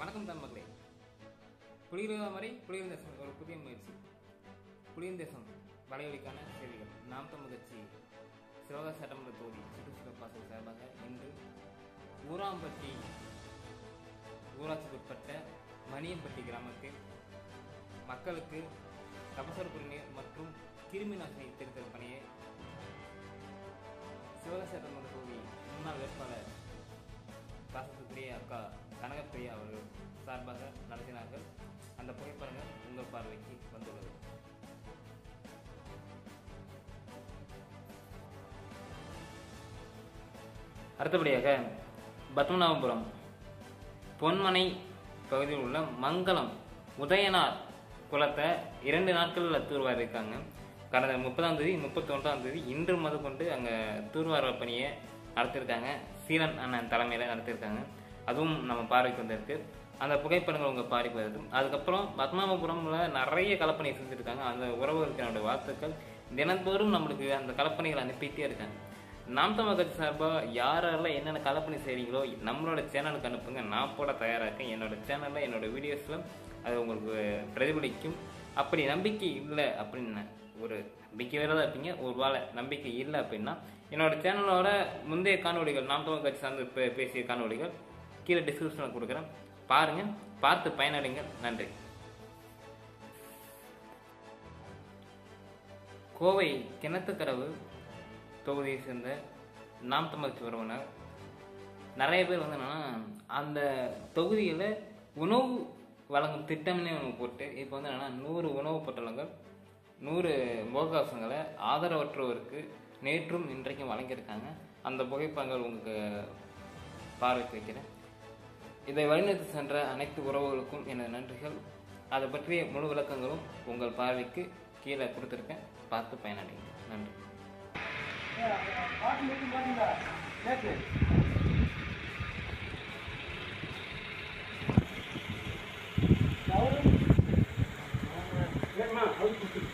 வணக்கம் தமிழ் மக்களே புலிகிற மாதிரி புலிகிற தேசம் ஒரு புதிய முயற்சி புலிகிற தேசம் வலையொலிக்கான செய்திகள் நாம் தமிழ் கட்சி சிவகாசி சட்டமன்ற தொகுதி சுற்றுச்சூழல் பாசல் சார்பாக இன்று ஊராம்பட்டி ஊராட்சிக்குட்பட்ட மணியம்பட்டி கிராமத்தில் மக்களுக்கு கபசர் குடிநீர் மற்றும் கிருமி நாசினி தெரிவித்தல் பணியை சிவகாசி சட்டமன்ற தொகுதி முன்னாள் வேட்பாளர் பாசத்துக்குரிய அக்கா கனகப்பிரியா அவர்கள் சார்பாக நடத்தினார்கள் அந்த புகைப்படங்கள் உங்கள் பார்வைக்கு வந்துள்ளது அடுத்தபடியாக பத்மநாபபுரம் பொன்மனை பகுதியில் உள்ள மங்களம் உதயனார் குளத்தை இரண்டு நாட்களில் தூர்வாரி இருக்காங்க கடந்த முப்பதாம் தேதி முப்பத்தி ஒன்றாம் தேதி இன்று முதற்கொண்டு அங்கே தூர்வார பணியை நடத்தியிருக்காங்க சீலன் அண்ணன் தலைமையில் நடத்தியிருக்காங்க அதுவும் நம்ம பார்வைக்கு வந்திருக்கு அந்த புகைப்படங்கள் உங்கள் பார்வைக்கு வருது அதுக்கப்புறம் பத்மநாபபுரம்ல நிறைய கலப்பணி செஞ்சுருக்காங்க அந்த உறவுகளுக்கு என்னுடைய வாழ்த்துக்கள் தினந்தோறும் நம்மளுக்கு அந்த கலப்பணிகள் அனுப்பிட்டே இருக்காங்க நாம் தமிழ் கட்சி சார்பாக யாரெல்லாம் என்னென்ன கலப்பணி செய்கிறீங்களோ நம்மளோட சேனலுக்கு அனுப்புங்க நான் போட தயாராக இருக்கேன் என்னோட சேனலில் என்னோட வீடியோஸில் அது உங்களுக்கு பிரதிபலிக்கும் அப்படி நம்பிக்கை இல்லை அப்படின்னு ஒரு நம்பிக்கை வேறு தான் இருப்பீங்க ஒரு வேளை நம்பிக்கை இல்லை அப்படின்னா என்னோட சேனலோட முந்தைய காணொளிகள் நாம் தமிழ் கட்சி சார்ந்து பே- பேசிய காணொளிகள் கீழே டிஸ்கிரிப்ஷனில் கொடுக்குறேன் பாருங்கள் பார்த்து பயனடைங்க நன்றி கோவை கிணத்துக்கடவு தொகுதியை சேர்ந்த நாம் தமிழ் உறவினர் நிறைய பேர் வந்து என்னன்னா அந்த தொகுதியில் உணவு வழங்கும் திட்டம்னே ஒன்று போட்டு இப்போ வந்து என்னன்னா நூறு உணவு பொட்டலங்கள் நூறு முகக்கவசங்களை ஆதரவற்றோருக்கு நேற்றும் இன்றைக்கும் வழங்கியிருக்காங்க அந்த புகைப்படங்கள் உங்களுக்கு பார்வைக்கு வைக்கிறேன் இதை வழிநடத்தி சென்ற அனைத்து உறவுகளுக்கும் எனது நன்றிகள் அதை பற்றிய முழு விளக்கங்களும் உங்கள் பார்வைக்கு கீழே கொடுத்துருக்கேன் பார்த்து பயனடைங்க நன்றி பாட்டு மட்டும் பாருங்களா நேற்று அவரும் ஏம்மா, அவரு கொடுத்துரு.